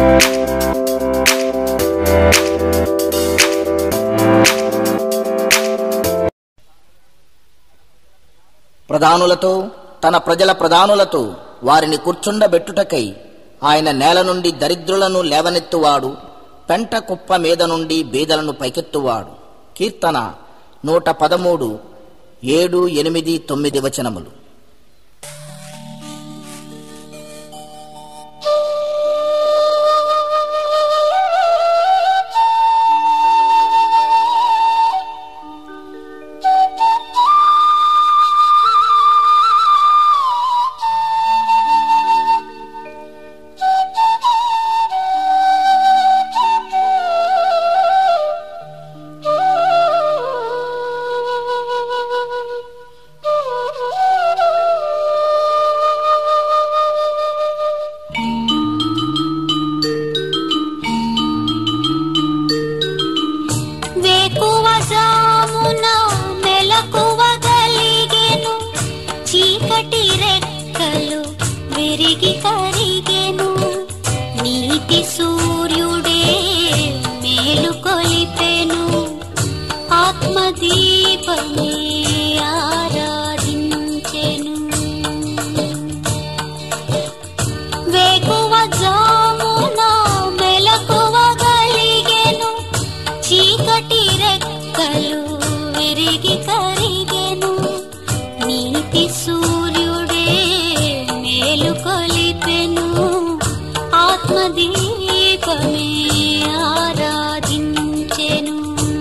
ప్రధానులతో తన ప్రజల ప్రధానులతో వారిని కూర్చుండబెట్టుటకై ఆయన నేల నుండి దరిద్రులను లేవనెత్తువాడు పెంట కుప్ప మీద నుండి బీదలను పైకెత్తువాడు కీర్తన నూట పదమూడు ఏడు ఎనిమిది తొమ్మిది వచనములు వేకువ జామున మెలకువ గలిగెను చీకటి రెక్కలు విరిగి కరిగెను నీతి సూర్యుడే మేలు కొలిపెను ఆత్మదీపమే ఆరాధించెను వేకువ జామున మెలకువ గలిగెను చీకటి రెక్కలు విరిగి కరిగెను నీతి సూర్యుడే మేలు కొలిపెను ఆత్మదీపమే ఆరాధించెను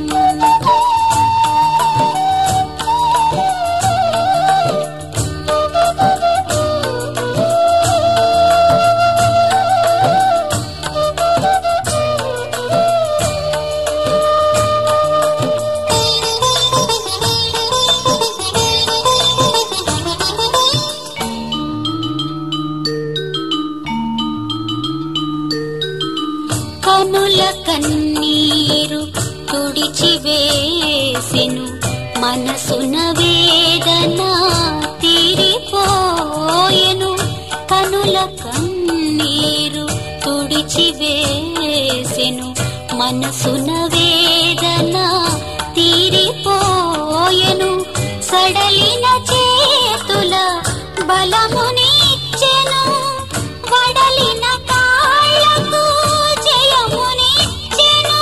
కనుల కన్నీరు తుడిచి వేసెను మనసున వేదన తీరిపోయెను కనుల కన్నీరు తుడిచి వేసెను మనసున వేదన తీరిపోయెను సడలిన చేతుల బలమునిచ్చెను వడలిన కాళ్ళకు జయమునిచ్చెను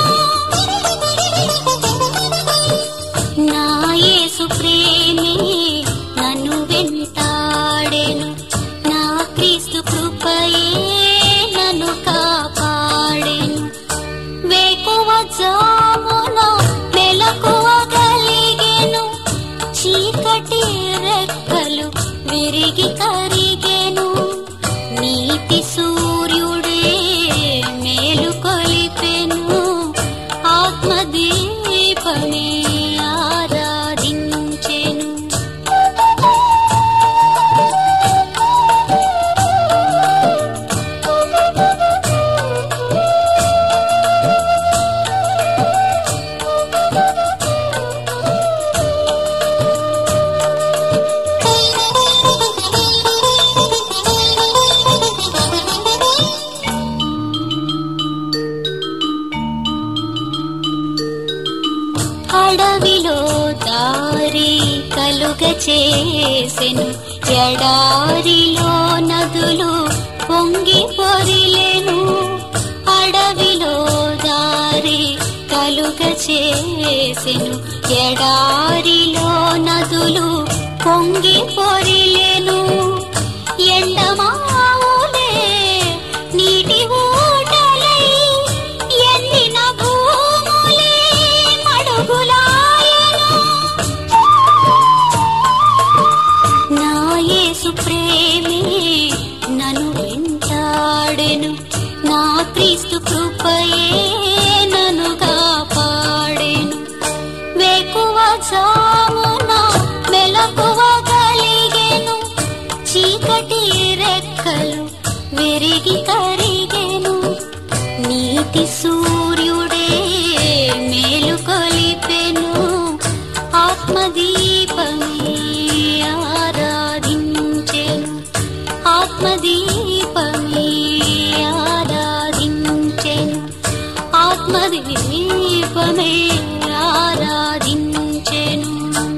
నా యేసు ప్రేమే నన్ను వెంటాడెను నా క్రీస్తు కృపయే నన్ను కాపాడెను వేకువ జామున మెలకువ కలిగెను చీకటి రెక్కలు విరిగి కరిగెను నీతి సూర్యుడే మేలు కొలిపెను ఆత్మదీపమే ఆరాధించెను అడవిలో దారి కలుగ చేసెను ఎడారిలో నదులు పొంగి పొరిలెను అడవిలో దారి కలుగ చేసెను ఎడారిలో నదులు పొంగి పొరిలెను ఎండమావులే నీటి ఊటలై ఎండిన భూములే మడుగులాయను నా యేసు ప్రేమే నన్ను వెంటాడెను నా క్రీస్తు కృపయే నన్ను కాపాడెను వేకువ జామున మెలకువ కలిగెను చీకటి రెక్కలు విరిగి కరిగెను నీతి సూర్యుడే మేలు కొలిపెను ఆత్మదీపమే ఆరాధించెను ఆత్మదీపమే ఆరాధించెను సంఘమే ఆరాధించెను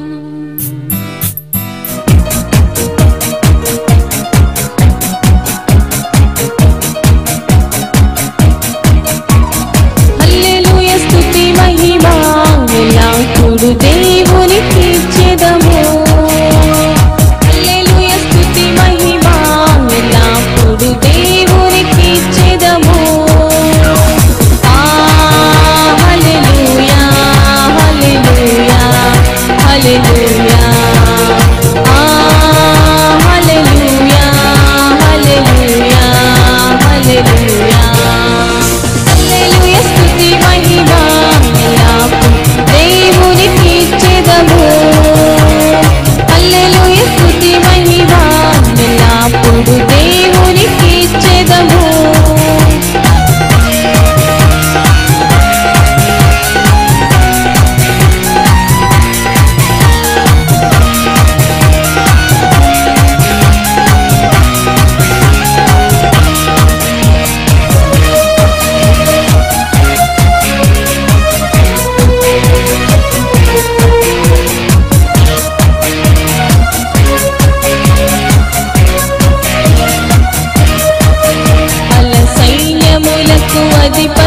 హల్లెలూయ స్తుతి మహిమా ఎల్లప్పుడూ దేవునికి ఇచ్చెదము హల్లెలూయ స్తుతి మహిమా ఎల్లప్పుడూ దేవునికి ఇచ్చెదము ఆ హల్లెలూయా హల్లెలూయా హల్లెలూయా ఆ హల్లెలూయా హల్లెలూయా హల్లెలూయా హల్లెలూయ స్తుతి మహిమ ఎల్లప్పుడూ దేవునికి ఇచ్చెదము హల్లెలూయ స్తుతి మహిమ ఎల్లప్పుడూ దేవునికి ఇచ్చెదము అల సైన్యములకు అధిపతి